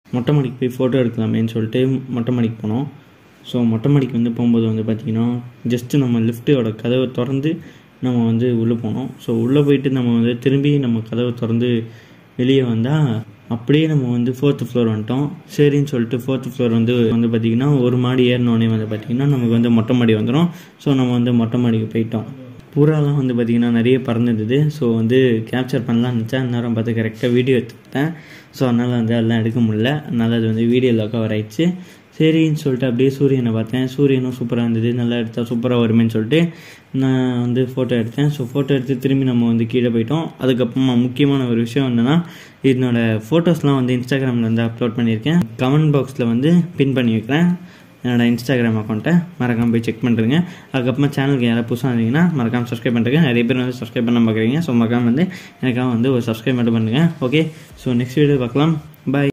மொட்டை மாடிக்கு போய் ஃபோட்டோ எடுக்கலாமேன்னு சொல்லிட்டு மொட்டை மாடிக்கு போனோம் ஸோ மொட்டை மாடிக்கு வந்து போகும்போது வந்து பார்த்திங்கன்னா ஜஸ்ட்டு நம்ம லிஃப்ட்டோட கதவை திறந்து நம்ம வந்து உள்ளே போனோம் ஸோ உள்ளே போயிட்டு நம்ம வந்து திரும்பி நம்ம கதவை திறந்து வெளியே வந்தால் அப்படியே நம்ம வந்து ஃபோர்த்து ஃப்ளோர் வந்துட்டோம் சரின்னு சொல்லிட்டு ஃபோர்த்து ஃப்ளோர் வந்து வந்து பார்த்திங்கன்னா ஒரு மாடி ஏறினோடனே வந்து பார்த்திங்கன்னா நமக்கு வந்து மொட்டை மாடி வந்துடும் ஸோ நம்ம வந்து மொட்டை மாடிக்கு போயிட்டோம் புறாலாம் வந்து பார்த்திங்கன்னா நிறைய பறந்துருந்தது ஸோ வந்து கேப்சர் பண்ணலாம்னு நினச்சேன் நேரம் பார்த்து கரெக்டாக வீடியோ எடுத்துக்கிட்டேன் ஸோ அதனால் வந்து அதெல்லாம் எடுக்க முடியல அதனால் அது வந்து வீடியோவில் கவர் ஆயிடுச்சு சரின்னு சொல்லிட்டு அப்படியே சூரியனை பார்த்தேன் சூரியனும் சூப்பராக இருந்தது நல்லா எடுத்தால் சூப்பராக வருமேன்னு சொல்லிட்டு நான் வந்து ஃபோட்டோ எடுத்தேன் ஸோ ஃபோட்டோ எடுத்து திரும்பி நம்ம வந்து கீழே போயிட்டோம் அதுக்கப்புறமா முக்கியமான ஒரு விஷயம் என்னென்னா என்னோட ஃபோட்டோஸ்லாம் வந்து இன்ஸ்டாகிராமில் வந்து அப்லோட் பண்ணியிருக்கேன் கமெண்ட் பாக்ஸில் வந்து பின் பண்ணி வைக்கிறேன் என்னோட இன்ஸ்டாகிராம் அக்கௌண்ட்டை மறக்காமல் போய் செக் பண்ணுறேங்க அதுக்கப்புறமா சேனலுக்கு யாராவது புதுசாக இருந்தீங்கன்னா மறக்காமல் சப்ஸ்கிரைப் பண்ணுறேங்க நிறைய பேர் வந்து சப்ஸ்கிரைப் பண்ண பார்க்குறீங்க ஸோ மறக்காமல் வந்து எனக்காக வந்து ஒரு சப்ஸ்கிரைப் மட்டும் பண்ணுங்கள் ஓகே ஸோ நெக்ஸ்ட் வீடியோ பார்க்கலாம் பாய்